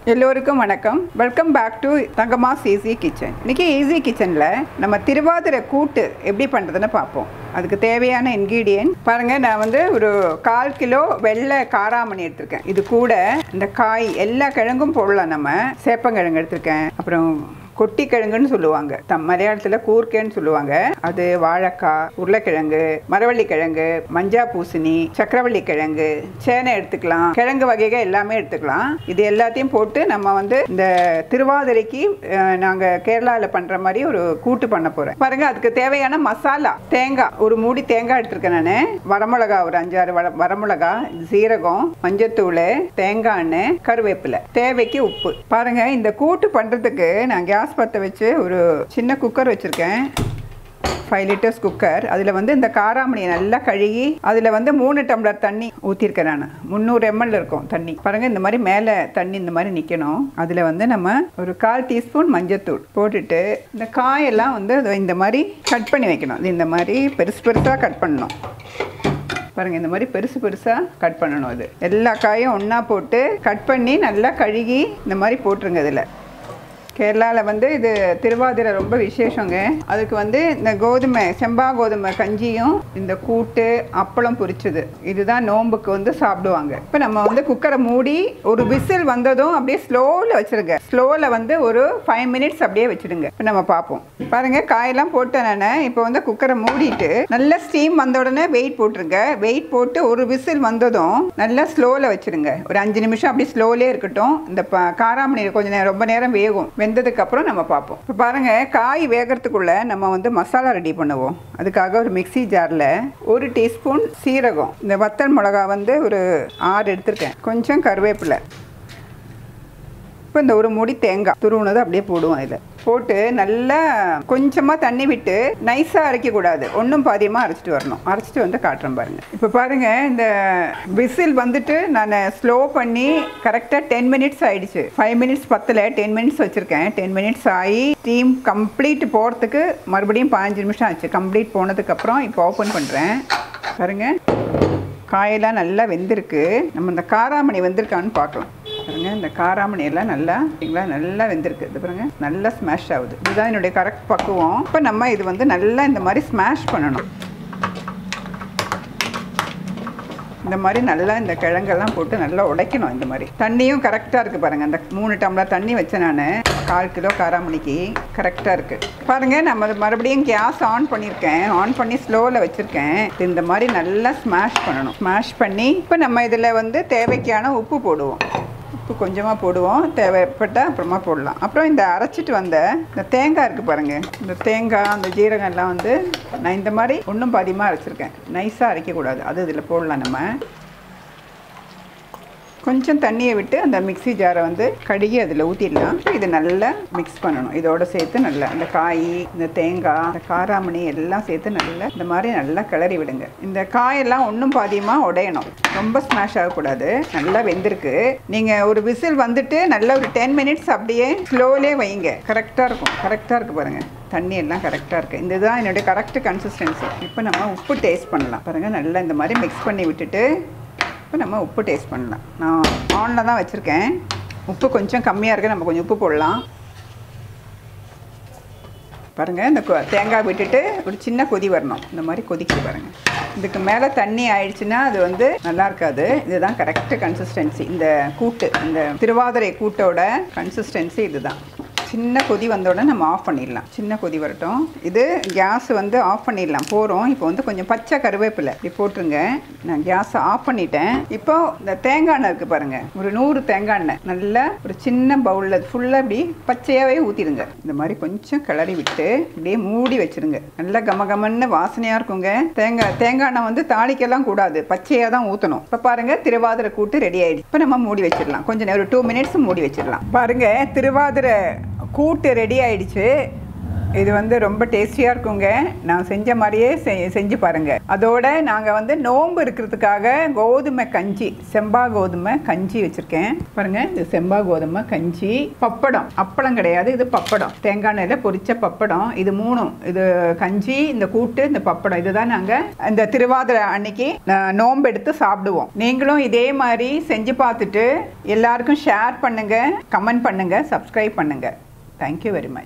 எல்லோருக்கும் வணக்கம் welcome back to தங்கமாஸ் ஈஸி கிச்சன் இன்னைக்கு ஈஸி கிச்சனில் நம்ம திருவாதிரை கூட்டு எப்படி பண்ணுறதுன்னு பார்ப்போம் அதுக்கு தேவையான இன்க்ரீடியன்ட் பாருங்கள் நான் வந்து ஒரு கால் கிலோ வெள்ளை காராமணி எடுத்திருக்கேன் இது கூட இந்த காய் எல்லா கிழங்கும் போடலாம் நம்ம சேப்பங்கிழங்கு எடுத்திருக்கேன் அப்புறம் கொட்டிக்கிழங்குன்னு சொல்லுவாங்க தம் மலையாளத்தில் கூர்க்கேன்னு சொல்லுவாங்க அது வாழைக்காய் உருளைக்கிழங்கு மரவள்ளி கிழங்கு மஞ்சா பூசணி சக்கரவள்ளி கிழங்கு சேனை எடுத்துக்கலாம் கிழங்கு வகைகள் எல்லாமே எடுத்துக்கலாம் இது எல்லாத்தையும் போட்டு நம்ம வந்து இந்த திருவாதிரைக்கு நாங்கள் கேரளாவில் பண்ணுற மாதிரி ஒரு கூட்டு பண்ண போகிறேன் பாருங்க அதுக்கு தேவையான மசாலா தேங்காய் ஒரு மூடி தேங்காய் எடுத்திருக்கேன் நான் வரமிளகா ஒரு அஞ்சாறு வர வரமிளகா சீரகம் மஞ்சத்தூள் தேங்காய் எண்ணெய் கருவேப்பிலை தேவைக்கு உப்பு பாருங்க இந்த கூட்டு பண்ணுறதுக்கு நான் கேஸ் பற்ற வச்சு ஒரு சின்ன குக்கர் வச்சுருக்கேன் ஃபைவ் லிட்டர்ஸ் குக்கர் அதில் வந்து இந்த காராமணியை நல்லா கழுகி அதில் வந்து மூணு டம்ளர் தண்ணி ஊற்றிருக்கேன் நான் முந்நூறு எம்எல் இருக்கும் தண்ணி பாருங்கள் இந்த மாதிரி மேலே தண்ணி இந்த மாதிரி நிற்கணும் அதில் வந்து நம்ம ஒரு கால் டீஸ்பூன் மஞ்சத்தூள் போட்டுட்டு இந்த காயெல்லாம் வந்து அதை இந்த மாதிரி கட் பண்ணி வைக்கணும் இது இந்த மாதிரி பெருசு பெருசாக கட் பண்ணணும் பாருங்க இந்த மாதிரி பெருசு பெருசாக கட் பண்ணணும் இது எல்லா காயும் ஒன்றா போட்டு கட் பண்ணி நல்லா கழுகி இந்த மாதிரி போட்டுருங்க இதில் கேரளாவில் வந்து இது திருவாதிரை ரொம்ப விசேஷங்க அதுக்கு வந்து இந்த கோதுமை செம்பா கோதுமை கஞ்சியும் இந்த கூட்டு அப்பளம் பொரிச்சது இதுதான் நோம்புக்கு வந்து சாப்பிடுவாங்க இப்போ நம்ம வந்து குக்கரை மூடி ஒரு விசில் வந்ததும் அப்படியே ஸ்லோவில் வச்சுருங்க ஸ்லோவில் வந்து ஒரு ஃபைவ் மினிட்ஸ் அப்படியே வச்சுடுங்க இப்போ நம்ம பார்ப்போம் பாருங்கள் காயெல்லாம் போட்டேன் நான் இப்போ வந்து குக்கரை மூடிட்டு நல்ல ஸ்டீம் வந்த உடனே வெயிட் போட்டுருங்க வெயிட் போட்டு ஒரு விசில் வந்ததும் நல்லா ஸ்லோவில் வச்சுருங்க ஒரு அஞ்சு நிமிஷம் அப்படியே ஸ்லோலே இருக்கட்டும் இந்த ப காராமணி கொஞ்சம் நேரம் ரொம்ப நேரம் வேகும் வெந்ததுக்கப்புறம் நம்ம பார்ப்போம் இப்போ பாருங்கள் காய் வேகிறதுக்குள்ளே நம்ம வந்து மசாலா ரெடி பண்ணுவோம் அதுக்காக ஒரு மிக்சி ஜாரில் ஒரு டீஸ்பூன் சீரகம் இந்த வத்தல் மிளகா வந்து ஒரு ஆறு எடுத்திருக்கேன் கொஞ்சம் கருவேப்பிலை இப்போ இந்த ஒரு மூடி தேங்காய் துருவுனது அப்படியே போடுவோம் இதில் போட்டு நல்லா கொஞ்சமாக தண்ணி விட்டு நைஸாக அரைக்கக்கூடாது ஒன்றும் பாதியமாக அரைச்சிட்டு வரணும் அரைச்சிட்டு வந்து காட்டுறேன் பாருங்கள் இப்போ பாருங்கள் இந்த விசில் வந்துட்டு நான் ஸ்லோ பண்ணி கரெக்டாக டென் மினிட்ஸ் ஆயிடுச்சு ஃபைவ் மினிட்ஸ் பத்தில் டென் மினிட்ஸ் வச்சுருக்கேன் டென் மினிட்ஸ் ஆகி ஸ்டீம் கம்ப்ளீட் போகிறதுக்கு மறுபடியும் பதினஞ்சு நிமிஷம் ஆச்சு கம்ப்ளீட் போனதுக்கப்புறம் இப்போ ஓப்பன் பண்ணுறேன் பாருங்கள் காயெல்லாம் நல்லா வெந்திருக்கு நம்ம இந்த காராமணி வெந்திருக்கான்னு பார்க்கலாம் பாருங்க இந்த காராமணி எல்லாம் நல்லா சரிங்களா நல்லா வெந்திருக்கு இது பாருங்க நல்லா ஸ்மாஷ் ஆகுது இதுதான் என்னுடைய கரெக்ட் பக்குவம் இப்போ நம்ம இது வந்து நல்லா இந்த மாதிரி ஸ்மாஷ் பண்ணணும் இந்த மாதிரி நல்லா இந்த கிழங்கெல்லாம் போட்டு நல்லா உடைக்கணும் இந்த மாதிரி தண்ணியும் கரெக்டாக இருக்குது பாருங்கள் அந்த மூணு டம்ளர் தண்ணி வச்சேன் நான் கால் கிலோ காராமணிக்கு கரெக்டாக இருக்குது பாருங்கள் நம்ம மறுபடியும் கேஸ் ஆன் பண்ணியிருக்கேன் ஆன் பண்ணி ஸ்லோவில் வச்சுருக்கேன் இந்த மாதிரி நல்லா ஸ்மாஷ் பண்ணணும் ஸ்மாஷ் பண்ணி இப்போ நம்ம இதில் வந்து தேவைக்கான உப்பு போடுவோம் உப்பு கொஞ்சமாக போடுவோம் தேவைப்பட்டால் அப்புறமா போடலாம் அப்புறம் இந்த அரைச்சிட்டு வந்த இந்த தேங்காய் இருக்குது பாருங்கள் இந்த தேங்காய் அந்த ஜீரகம் எல்லாம் வந்து நான் இந்த மாதிரி ஒன்றும் பாதியமாக அரைச்சிருக்கேன் நைஸாக அரைக்கக்கூடாது அது இதில் போடலாம் நம்ம கொஞ்சம் தண்ணியை விட்டு அந்த மிக்சி ஜாரை வந்து கழுகி அதில் ஊற்றிடலாம் இது நல்லா மிக்ஸ் பண்ணணும் இதோட சேர்த்து நல்லா இந்த காய் இந்த தேங்காய் இந்த காராமணி எல்லாம் சேர்த்து நல்லா இந்த மாதிரி நல்லா கிளறி விடுங்க இந்த காயெல்லாம் ஒன்றும் பாதியமாக உடையணும் ரொம்ப ஸ்மாஷ் ஆகக்கூடாது நல்லா வெந்திருக்கு நீங்கள் ஒரு விசில் வந்துட்டு நல்லா ஒரு டென் மினிட்ஸ் அப்படியே ஸ்லோலே வைங்க கரெக்டாக இருக்கும் கரெக்டாக இருக்குது பாருங்கள் தண்ணி எல்லாம் கரெக்டாக இருக்குது இந்த தான் என்னுடைய கரெக்ட் கன்சிஸ்டன்சி இப்போ நம்ம உப்பு டேஸ்ட் பண்ணலாம் பாருங்கள் நல்லா இந்த மாதிரி மிக்ஸ் பண்ணி விட்டுட்டு இப்போ நம்ம உப்பு டேஸ்ட் பண்ணலாம் நான் ஆனில் தான் வச்சுருக்கேன் உப்பு கொஞ்சம் கம்மியாக இருக்குது நம்ம கொஞ்சம் உப்பு போடலாம் பாருங்கள் இந்த தேங்காய் விட்டுட்டு ஒரு சின்ன கொதி வரணும் இந்த மாதிரி கொதிக்க பாருங்கள் இதுக்கு மேலே தண்ணி ஆயிடுச்சுன்னா அது வந்து நல்லா இருக்காது இதுதான் கரெக்ட் கன்சிஸ்டன்சி இந்த கூட்டு இந்த திருவாதிரை கூட்டோட கன்சிஸ்டன்சி இதுதான் சின்ன கொதி வந்தோடனே நம்ம ஆஃப் பண்ணிடலாம் சின்ன கொதி வரட்டும் இது கேஸ் வந்து ஆஃப் பண்ணிடலாம் போகிறோம் இப்போ வந்து கொஞ்சம் பச்சை கருவேப்பிலை இப்படி போட்டுருங்க நான் கேஸை ஆஃப் பண்ணிட்டேன் இப்போ இந்த தேங்காய் எண்ணெய் இருக்குது பாருங்கள் ஒரு நூறு தேங்காய் எண்ணெய் நல்லா ஒரு சின்ன பவுலில் ஃபுல்லாக இப்படி பச்சையாகவே ஊற்றிடுங்க இந்த மாதிரி கொஞ்சம் கிளறி விட்டு இப்படியே மூடி வச்சுருங்க நல்லா கம கமன்னு வாசனையாக இருக்குங்க தேங்காய் தேங்காய் எண்ணெய் வந்து தாளிக்கெல்லாம் கூடாது பச்சையாக தான் ஊற்றணும் இப்போ பாருங்கள் திருவாதிரை கூட்டு ரெடி ஆகிடுச்சு இப்போ நம்ம மூடி வச்சிடலாம் கொஞ்சம் நேரம் ஒரு டூ மினிட்ஸ் மூடி வச்சிடலாம் பாருங்கள் திருவாதிரை கூட்டு ரெடி ஆயிடுச்சு இது வந்து ரொம்ப டேஸ்டியாக இருக்குங்க நான் செஞ்ச மாதிரியே செ- செஞ்சு பாருங்க அதோட நாங்கள் வந்து நோன்பு இருக்கிறதுக்காக கோதுமை கஞ்சி செம்பா கோதுமை கஞ்சி வச்சுருக்கேன் பாருங்க இது செம்பா கோதுமை கஞ்சி பப்படம் அப்பளம் கிடையாது இது பப்படம் தேங்காய் எண்ணெயில் பொரிச்ச பப்படம் இது மூணும் இது கஞ்சி இந்த கூட்டு இந்த பப்படம் இதுதான் நாங்கள் இந்த திருவாதிரை அன்னைக்கு அஹ், நோன்பு எடுத்து சாப்பிடுவோம் நீங்களும் இதே மாதிரி செஞ்சு பார்த்துட்டு எல்லாருக்கும் ஷேர் பண்ணுங்க கமெண்ட் பண்ணுங்க சப்ஸ்கிரைப் பண்ணுங்க தேங்க்யூ வெரி மச்